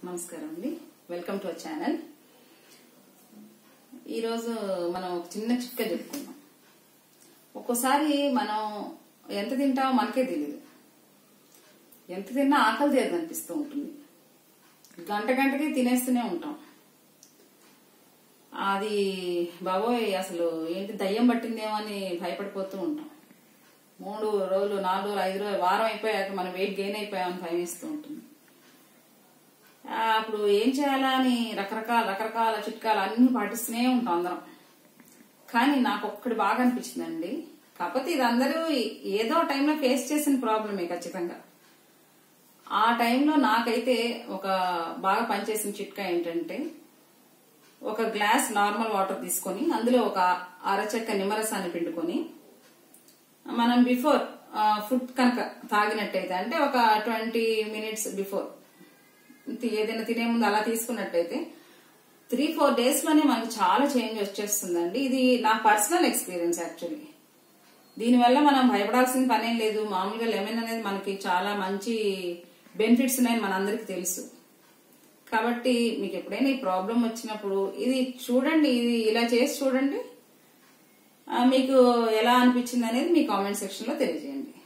నమస్కారం అండి welcome to our channel ఈరోజు మనం ఒక చిన్న చిట్కా చెప్పుకుందాం ఒక్కోసారి మనం ఎంత తింటామో మనకే తెలియదు ఎంత తిన్నా ఆకలి తీరదు అనిపిస్తూ ఉంటుంది గంట గంటకి తినేస్తూనే ఉంటాం అది బాబోయ్ అసలు ఏంటి దయ్యం పట్టిందేమో అని భయపడిపోతూ ఉంటాం మూడు రోజులు నాలుగు రోజులు ఐదు రోజులు వారం అయిపోయాక మనం వెయిట్ గెయిన్ అయిపోయామని భయం వేస్తూ ఉంటుంది ఆ, అప్పుడు ఏం చేయాలా అని రకరకాల రకరకాల చిట్కాలు అన్ని పాటిస్తూనే ఉంటాం అందరం కానీ నాకు ఒక్కటి బాగా అనిపించిందండి కాకపోతే ఇది అందరూ ఏదో టైంలో ఫేస్ చేసిన ప్రాబ్లమే ఖచ్చితంగా ఆ టైంలో నాకైతే ఒక బాగా పనిచేసిన చిట్కా ఏంటంటే ఒక గ్లాస్ నార్మల్ వాటర్ తీసుకొని అందులో ఒక అరచెక్క నిమ్మరసాన్ని పిండుకొని మనం బిఫోర్ ఫుడ్ కనుక తాగినట్టయితే అంటే ఒక ట్వంటీ మినిట్స్ బిఫోర్ ఏదైనా తినే ముందు అలా తీసుకున్నట్టయితే త్రీ ఫోర్ డేస్ లోనే మనకు చాలా చేంజ్ వచ్చేస్తుందండి ఇది నా పర్సనల్ ఎక్స్పీరియన్స్ యాక్చువల్లీ దీనివల్ల మనం భయపడాల్సిన పనేం లేదు మామూలుగా లెమన్ అనేది మనకి చాలా మంచి బెనిఫిట్స్ ఉన్నాయని మనందరికీ తెలుసు కాబట్టి మీకు ఎప్పుడైనా ఈ ప్రాబ్లం వచ్చినప్పుడు ఇది చూడండి ఇది ఇలా చేసి చూడండి ఆ, మీకు ఎలా అనిపించింది అనేది మీ కామెంట్ సెక్షన్ లో తెలియజేయండి